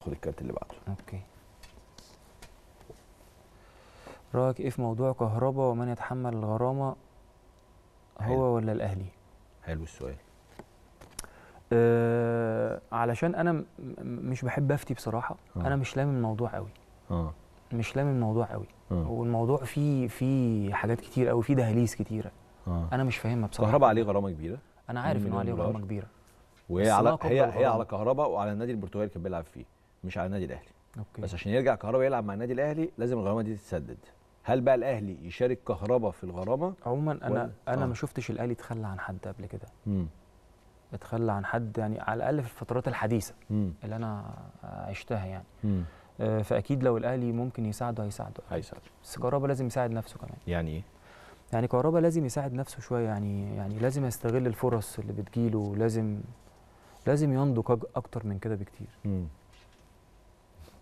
خد الكارت اللي بعده اوكي رايك ايه في موضوع كهربا ومن يتحمل الغرامه حلو. هو ولا الاهلي حلو السؤال أه علشان انا م- م- مش بحب افتي بصراحه آه. انا مش لامم الموضوع قوي اه مش لامم الموضوع قوي اه والموضوع فيه فيه حاجات كتير قوي فيه دهاليز كتيره اه انا مش فاهمها بصراحه كهربا عليه غرامه كبيره انا عارف ان هو مليون عليه دولار. غرامه كبيره وهي بس على ما قبل هي هي الغرامة. على كهربا وعلى النادي البرتغالي كان بيلعب فيه مش على النادي الاهلي اوكي بس عشان يرجع كهربا يلعب مع النادي الاهلي لازم الغرامه دي تتسدد هل بقى الاهلي يشارك كهربا في الغرامه عموما انا ولا- انا آه. ما شفتش الاهلي اتخلى عن حد قبل كده امم اتخلى عن حد يعني على الاقل في الفترات الحديثه امم اللي انا عشتها يعني امم آه، فاكيد لو الاهلي ممكن يساعده هيساعده هيساعد بس كهربا لازم يساعد نفسه كمان يعني ايه يعني كهربا لازم يساعد نفسه شويه يعني يعني لازم يستغل الفرص اللي بتجيله لازم لازم ينضج أج- اكتر من كده بكتير امم